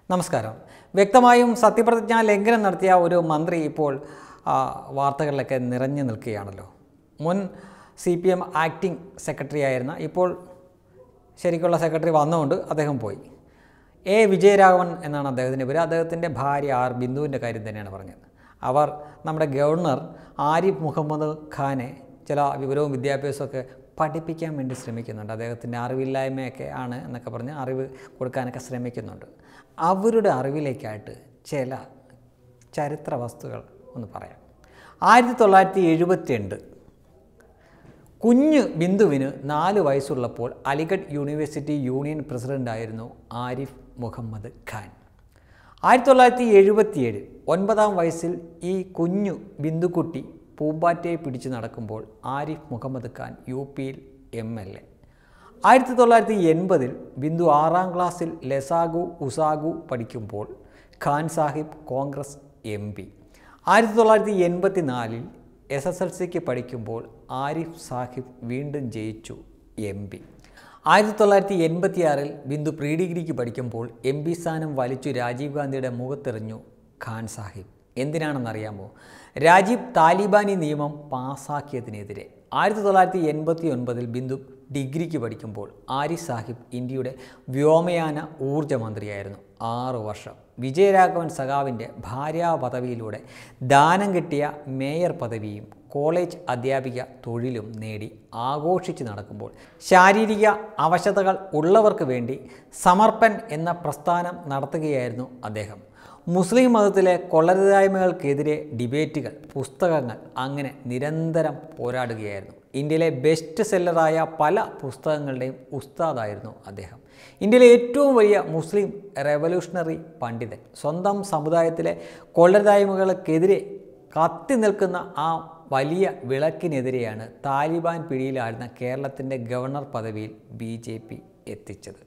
നമസ്കാരം വ്യക്തമായും സത്യപ്രതിജ്ഞാ ലംഘനം നടത്തിയ ഒരു മന്ത്രി ഇപ്പോൾ ആ, വാർത്തകളിലൊക്കെ നിറഞ്ഞു നിൽക്കുകയാണല്ലോ മുൻ C P M acting secretary ആയിരുന്ന ഇപ്പോൾ ശരിക്കുള്ള സെക്രട്ടറി വന്നുകൊണ്ട് അദ്ദേഹം പോയി എ വിജയരാഘവൻ എന്നാണ് അദ്ദേഹത്തിൻ്റെ പേര് അദ്ദേഹത്തിൻ്റെ ഭാര്യ ആർ ബിന്ദുവിൻ്റെ കാര്യം തന്നെയാണ് പറഞ്ഞത് അവർ നമ്മുടെ ഗവർണർ ആരിഫ് മുഹമ്മദ് ഖാനെ ചില വിവരവും വിദ്യാഭ്യാസമൊക്കെ പഠിപ്പിക്കാൻ വേണ്ടി ശ്രമിക്കുന്നുണ്ട് അദ്ദേഹത്തിൻ്റെ അറിവില്ലായ്മയൊക്കെ ആണ് എന്നൊക്കെ പറഞ്ഞ് അറിവ് കൊടുക്കാനൊക്കെ ശ്രമിക്കുന്നുണ്ട് അവരുടെ അറിവിലേക്കായിട്ട് ചില ചരിത്ര വസ്തുക്കൾ ഒന്ന് പറയാം ആയിരത്തി തൊള്ളായിരത്തി എഴുപത്തി രണ്ട് കുഞ്ഞ് ബിന്ദുവിന് നാല് വയസ്സുള്ളപ്പോൾ അലിഗഡ് യൂണിവേഴ്സിറ്റി യൂണിയൻ പ്രസിഡൻ്റായിരുന്നു ആരിഫ് മുഹമ്മദ് ഖാൻ ആയിരത്തി തൊള്ളായിരത്തി എഴുപത്തിയേഴ് ഒൻപതാം വയസ്സിൽ ഈ കുഞ്ഞു ബിന്ദുക്കുട്ടി പൂമ്പാറ്റയെ പിടിച്ചു നടക്കുമ്പോൾ ആരിഫ് മുഹമ്മദ് ഖാൻ യു പിയിൽ എം എൽ എ ആയിരത്തി തൊള്ളായിരത്തി എൺപതിൽ ബിന്ദു ആറാം ക്ലാസ്സിൽ ലെസാഗു ഉസാഗു പഠിക്കുമ്പോൾ ഖാൻ സാഹിബ് കോൺഗ്രസ് എം പി ആയിരത്തി തൊള്ളായിരത്തി എൺപത്തി നാലിൽ എസ് എസ് എൽ സിക്ക് പഠിക്കുമ്പോൾ ആരിഫ് സാഹിബ് വീണ്ടും ജയിച്ചു എം പി ആയിരത്തി തൊള്ളായിരത്തി എൺപത്തിയാറിൽ ബിന്ദു പ്രീ ഡിഗ്രിക്ക് പഠിക്കുമ്പോൾ എം പി സ്ഥാനം വലിച്ചു രാജീവ് ഗാന്ധിയുടെ മുഖത്തെറിഞ്ഞു ഖാൻ സാഹിബ് എന്തിനാണെന്നറിയാമോ രാജീവ് താലിബാനി നിയമം പാസാക്കിയതിനെതിരെ ആയിരത്തി തൊള്ളായിരത്തി എൺപത്തി ഒൻപതിൽ ബിന്ദു ഡിഗ്രിക്ക് പഠിക്കുമ്പോൾ ആരിഫ് സാഹിബ് ഇന്ത്യയുടെ വ്യോമയാന ഊർജ്ജ മന്ത്രിയായിരുന്നു ആറു വർഷം വിജയരാഘവൻ സഖാവിൻ്റെ ഭാര്യാ പദവിയിലൂടെ ദാനം കിട്ടിയ മേയർ പദവിയും കോളേജ് അധ്യാപിക തൊഴിലും നേടി ആഘോഷിച്ച് നടക്കുമ്പോൾ ശാരീരിക അവശതകൾ ഉള്ളവർക്ക് വേണ്ടി സമർപ്പൻ എന്ന പ്രസ്ഥാനം നടത്തുകയായിരുന്നു അദ്ദേഹം മുസ്ലിം മതത്തിലെ കൊള്ളരുതായ്മകൾക്കെതിരെ ഡിബേറ്റുകൾ പുസ്തകങ്ങൾ അങ്ങനെ നിരന്തരം പോരാടുകയായിരുന്നു ഇന്ത്യയിലെ ബെസ്റ്റ് സെല്ലറായ പല പുസ്തകങ്ങളുടെയും ഉസ്താദായിരുന്നു അദ്ദേഹം ഇന്ത്യയിലെ ഏറ്റവും വലിയ മുസ്ലിം റെവല്യൂഷണറി പണ്ഡിതൻ സ്വന്തം സമുദായത്തിലെ കൊള്ളരുതായ്മകൾക്കെതിരെ കത്തി നിൽക്കുന്ന ആ വലിയ വിളക്കിനെതിരെയാണ് താലിബാൻ പിടിയിലായിരുന്ന കേരളത്തിൻ്റെ ഗവർണർ പദവിയിൽ ബി ജെ പി എത്തിച്ചത്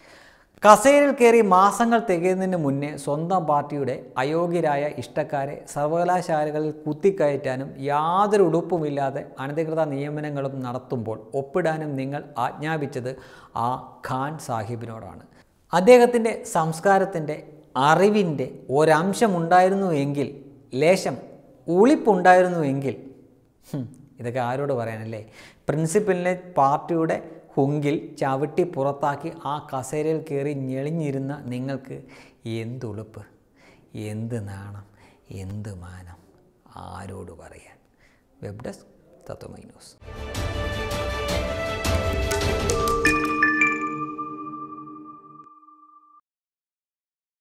കസേരയിൽ കയറി മാസങ്ങൾ തികയുന്നതിന് മുന്നേ സ്വന്തം പാർട്ടിയുടെ അയോഗ്യരായ ഇഷ്ടക്കാരെ സർവകലാശാലകളിൽ കുത്തിക്കയറ്റാനും യാതൊരു ഉടുപ്പുമില്ലാതെ അനധികൃത നിയമനങ്ങളും നടത്തുമ്പോൾ ഒപ്പിടാനും നിങ്ങൾ ആജ്ഞാപിച്ചത് ആ ഖാൻ സാഹിബിനോടാണ് അദ്ദേഹത്തിൻ്റെ സംസ്കാരത്തിൻ്റെ അറിവിൻ്റെ ഒരംശമുണ്ടായിരുന്നു എങ്കിൽ ലേശം ഉളിപ്പുണ്ടായിരുന്നുവെങ്കിൽ ഹും, ഇതൊക്കെ ആരോട് പറയാനല്ലേ പ്രിൻസിപ്പലിനെ പാർട്ടിയുടെ ഹുങ്കിൽ ചവിട്ടി പുറത്താക്കി ആ കസേരയിൽ കയറി ഞെളിഞ്ഞിരുന്ന നിങ്ങൾക്ക് എന്തുളുപ്പ് എന്ത് നാണം എന്ത് മാനം ആരോട് പറയാൻ വെബ് ഡെസ്ക് തത്വമൈ ന്യൂസ്